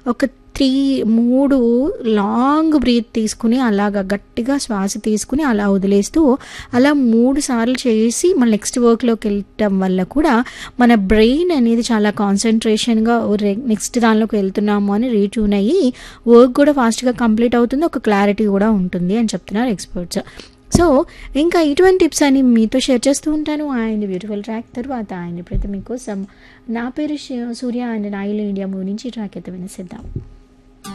ఒక త్రీ మూడు long breath తీసుకుని అలాగ గట్టిగా శ్వాస తీసుకుని అలా వదిలేస్తూ అలా మూడు సార్లు చేసి మళ్ళీ నెక్స్ట్ వర్క్లోకి వెళ్ళటం వల్ల కూడా మన బ్రెయిన్ అనేది చాలా కాన్సన్ట్రేషన్గా నెక్స్ట్ దానిలోకి వెళ్తున్నాము అని రీట్యూన్ అయ్యి వర్క్ కూడా ఫాస్ట్గా కంప్లీట్ అవుతుంది ఒక క్లారిటీ కూడా ఉంటుంది అని చెప్తున్నారు ఎక్స్పర్ట్స్ సో ఇంకా ఇటువంటి టిప్స్ అని మీతో షేర్ చేస్తూ ఉంటాను ఆయన బ్యూటిఫుల్ ట్రాక్ తర్వాత ఆయన ప్రతి మీకోసం నా పేరు శ- సూర్య అండ్ నాయిల్ ఇండియా మూవీ నుంచి ట్రాక్ అయితే వినిసిద్దాం